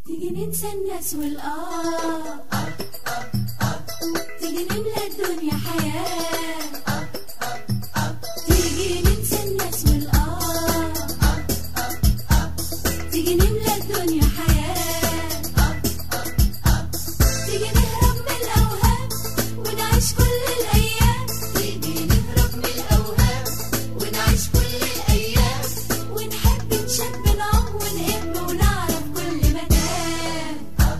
تيجي ننسى الناس والآه تيجي نملى الدنيا حياة تيجي ننسى الناس والآه تيجي نملى الدنيا حياة تيجي نهرب من الأوهام ونعيش كل الأيام تيجي نهرب من الأوهام ونعيش كل الأيام ونحب نشب نعوم ونحب ونعرف كل مكان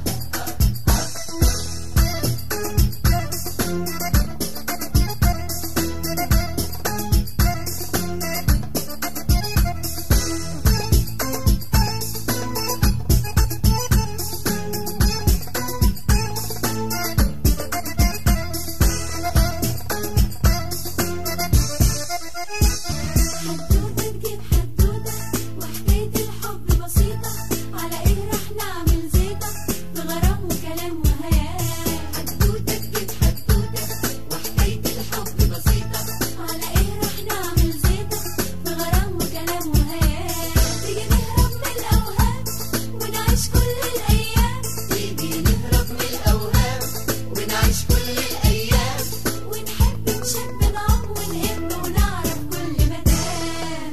حدوتة تجيب حدوتة وحكاية الحب بسيطة على ايه رح نعمل زيطة بغرام وكلام وهيام حدوتة تجيب حدوتة وحكاية الحب بسيطة على ايه رح نعمل زيطة بغرام وكلام وهيام تيجي نهرب من الأوهام ونعيش كل الأيام تيجي نهرب من الأوهام ونعيش كل الأيام ونحب نشب نعوم ونحب ونعرف كل مكان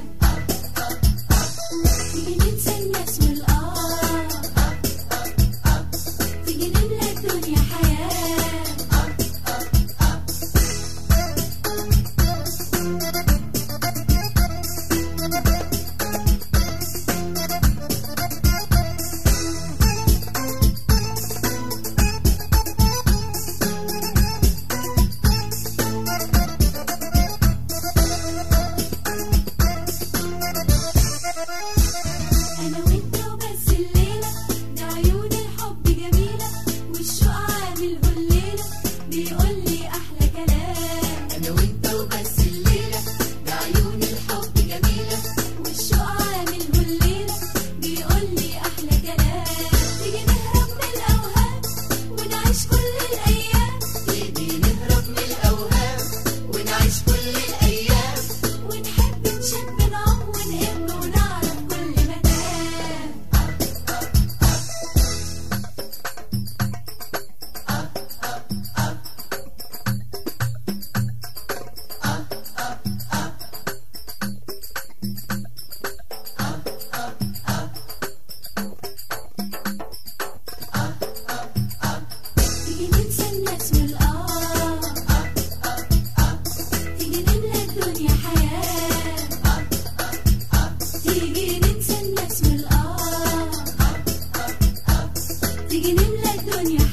تيجي ننسى الناس والآه تيجي نملى الدنيا حياة أنا وأنت وبس الليلة ده عيون الحب جميلة والشوق عامل هليلة بيقول لي أحلى كلام أنا وأنت وبس الليلة ده عيون الحب جميلة والشوق عامل هليلة بيقول لي أحلى كلام تيجي نهرب من الأوهام ونعيش كل الأيام تيجي نهرب من الأوهام ونعيش كل الأيام ونحب نشب نعوم ونحب ونعرف كل مكان تيجي ننسى الناس والآه تيجي نملى الدنيا حياة تيجي ننسى الناس والآه تيجي نملى الدنيا